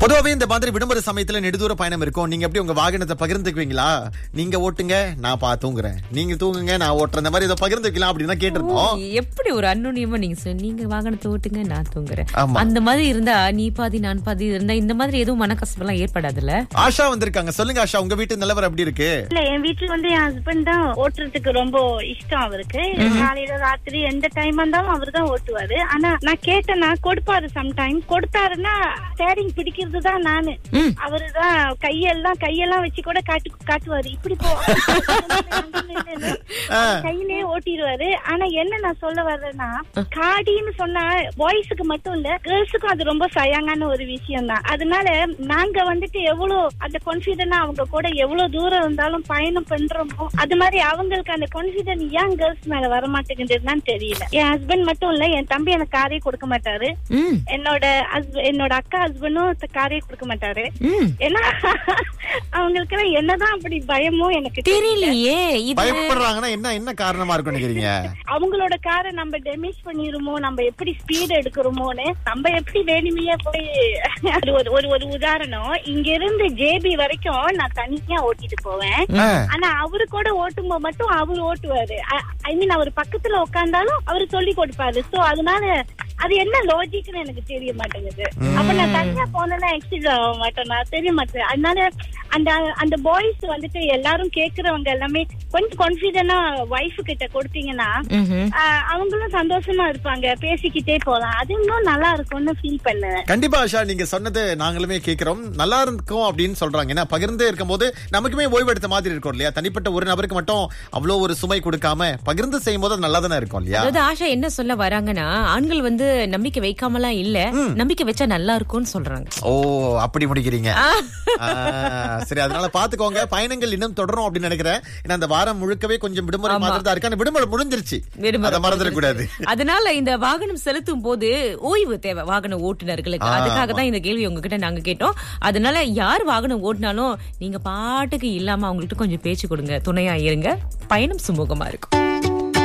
பொதுவாவே இந்த மாதிரி விடுமுறை சமயத்துல நெடுதூர பயணம் இருக்கும் நீங்க எப்படி உங்க வாகனத்தை பகிர்ந்துக்குவீங்களா நீங்க ஓட்டுங்க நான் பா தூங்குறேன் நீங்க தூங்குங்க நான் ஓட்டுறேன் இந்த மாதிரி இதை பகிர்ந்துக்கலாம் அப்படின்னு தான் கேட்டிருந்தோம் எப்படி ஒரு அன்னுனியமா நீங்க சொன்னீங்க நீங்க வாகனத்தை ஓட்டுங்க நான் தூங்குறேன் ஆமா. அந்த மாதிரி இருந்தா நீ பாதி நான் பாதி இருந்தா இந்த மாதிரி எதுவும் மனக்கசப்பெல்லாம் ஏற்படாதுல்ல ஆஷா வந்திருக்காங்க சொல்லுங்க ஆஷா உங்க வீட்டு நிலவரம் எப்படி இருக்கு இல்ல என் வீட்டுல வந்து என் ஹஸ்பண்ட் தான் ஓட்டுறதுக்கு ரொம்ப இஷ்டம் அவருக்கு காலையில ராத்திரி எந்த டைம் இருந்தாலும் அவர் தான் ஓட்டுவாரு ஆனா நான் கேட்டேன்னா கொடுப்பாரு சம்டைம் கொடுத்தாருன்னா ஸ்டேரிங் பிடிக்கிறது தான் நானு ம். அவரு தான் கையெல்லாம் கையெல்லாம் வச்சு கூட காட்டு காட்டுவாரு இப்படி போ கையிலே ஓட்டிடுவாரு ஆனா என்ன நான் சொல்ல வர்றேன்னா காடின்னு சொன்னா பாய்ஸுக்கு மட்டும் இல்ல கேர்ள்ஸுக்கும் அது ரொம்ப சயாங்கான ஒரு விஷயம் தான் அதனால நாங்க வந்துட்டு எவ்வளவு அந்த கான்பிடன்டா அவங்க கூட எவ்வளவு தூரம் இருந்தாலும் பயணம் பண்றோமோ அது மாதிரி அவங்களுக்கு அந்த கான்பிடன்ட் ஏன் கேர்ள்ஸ் மேல வர மாட்டேங்குதுன்னு தெரியல என் ஹஸ்பண்ட் மட்டும் இல்ல என் தம்பி எனக்கு காரே கொடுக்க மாட்டாரு ம் என்னோட husband- என்னோட அக்கா ஹஸ்பண்டும் காரே கொடுக்க மாட்டாரு ம் ஏன்னா அவங்களுக்கு எல்லாம் என்னதான் அப்படி பயமோ எனக்கு தெரியலையே இது பயப்படுறாங்கன்னா என்ன என்ன காரணமா இருக்கும் நினைக்கிறீங்க அவங்களோட காரை நம்ம டேமேஜ் பண்ணிருமோ நம்ம எப்படி ஸ்பீட் எடுக்கிறோமோன்னு நம்ம எப்படி வேணுமையா போய் அது ஒரு ஒரு ஒரு உதாரணம் இங்க இருந்து ஜேபி வரைக்கும் நான் தனியா ஓட்டிட்டு போவேன் ஆ, ஆனா அவரு கூட ஓட்டும்போது மட்டும் அவரு ஓட்டுவாரு ஐ மீன் அவர் பக்கத்துல உட்கார்ந்தாலும் அவரு சொல்லி கொடுப்பாரு சோ அதனால அது என்ன லாஜிக்னு எனக்கு தெரிய மாட்டேங்குது அப்ப நான் தனியா போனேன்னா எக்ஸிட் ஆக மாட்டேன் நான் தெரிய மாட்டேன் அதனால அந்த அந்த பாய்ஸ் வந்துட்டு எல்லாரும் கேக்குறவங்க எல்லாமே கொஞ்சம் கான்பிடண்டா ஒய்ஃப் கிட்ட கொடுத்தீங்கன்னா ம்ஹும். ஆஹ், அவங்களும் சந்தோஷமா இருப்பாங்க பேசிக்கிட்டே போலாம் அது இன்னும் நல்லா இருக்கும்னு ஃபீல் பண்ணேன் கண்டிப்பா ஆஷா நீங்க சொன்னது நாங்களுமே கேக்குறோம் நல்லா இருக்கும் அப்படின்னு சொல்றாங்க ஏன்னா பகிர்ந்தே இருக்கும்போது நமக்குமே ஓய்வெடுத்த மாதிரி இருக்கும் இல்லையா தனிப்பட்ட ஒரு நபருக்கு மட்டும் அவ்வளவு ஒரு சுமை கொடுக்காம பகிர்ந்து செய்யும் போது நல்லா தானே இருக்கும் இல்லையா அதாவது ஆஷா என்ன சொல்ல வராங்கன்னா ஆண்கள் வந்து நம்பிக்கை வைக்காமலாம் இல்ல நம்பிக்கை வச்சா நல்லா இருக்கும்னு சொல்றாங்க ஓ அப்படி முடிக்கிறீங்க ஆ, சரி அதனால பாத்துக்கோங்க பயணங்கள் இன்னும் தொடரும் அப்படின்னு நினைக்கிறேன் ஏன்னா அந்த வாரம் முழுக்கவே கொஞ்சம் விடுமுறை மாதிரி தான் இருக்கு ஆனா விடுமுறை முடிஞ்சிருச்சு விடுமுறை அதை மறந்துடக்கூடாது அதனால இந்த வாகனம் செலுத்தும் போது ஓய்வு தேவை வாகன ஓட்டுநர்களுக்கு அதுக்காக தான் இந்த கேள்வி உங்ககிட்ட நாங்க கேட்டோம் அதனால யார் வாகனம் ஓட்டினாலும் நீங்க பாட்டுக்கு இல்லாம அவங்கள்ட்ட கொஞ்சம் பேச்சு கொடுங்க துணையா இருங்க பயணம் சுமூகமா இருக்கும்